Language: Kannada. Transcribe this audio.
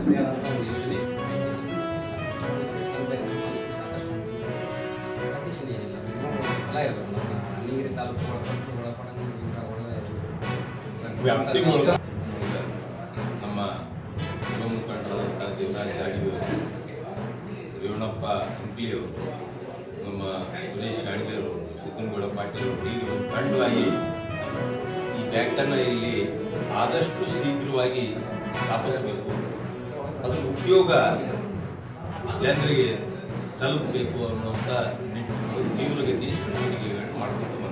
ತಮ್ಮದೇ ಆದಂಥ ಒಂದು ಯೋಜನೆ ಸಾಕಷ್ಟು ಸತೀಶನ್ ಏನಿಲ್ಲ ಎಲ್ಲ ಇರ್ಬೋದು ನಮ್ಮ ನೀರು ತಾಲೂಕು ಒಳಪಟ್ಟು ಒಳಪಡ ವ್ಯಾಪ್ತಿಗಳು ನಮ್ಮ ಯುವ ಮುಖಂಡರಾದಂಥ ದೇವರಾಜ್ ಜಾಡಗಿಯವರು ರೇವಣಪ್ಪ ಹಂಪಿಯವರು ನಮ್ಮ ಸುರೇಶ್ ಗಾಣಿಗೆಯವರು ಸಿದ್ದನಗೌಡ ಪಾಟೀಲ್ ಅವರು ಹೀಗೆ ಒಂದು ತಂಡವಾಗಿ ಈ ಬ್ಯಾಂಕನ್ನು ಇಲ್ಲಿ ಆದಷ್ಟು ಶೀಘ್ರವಾಗಿ ಸ್ಥಾಪಿಸಬೇಕು ಅದರ ಉಪಯೋಗ ಜನರಿಗೆ ತಲುಪಬೇಕು ಅನ್ನುವಂಥ ನಿಟ್ಟಿನಲ್ಲಿ ತೀವ್ರಗತಿಯ ಚಟುವಟಿಕೆಗಳನ್ನು ಮಾಡಬೇಕು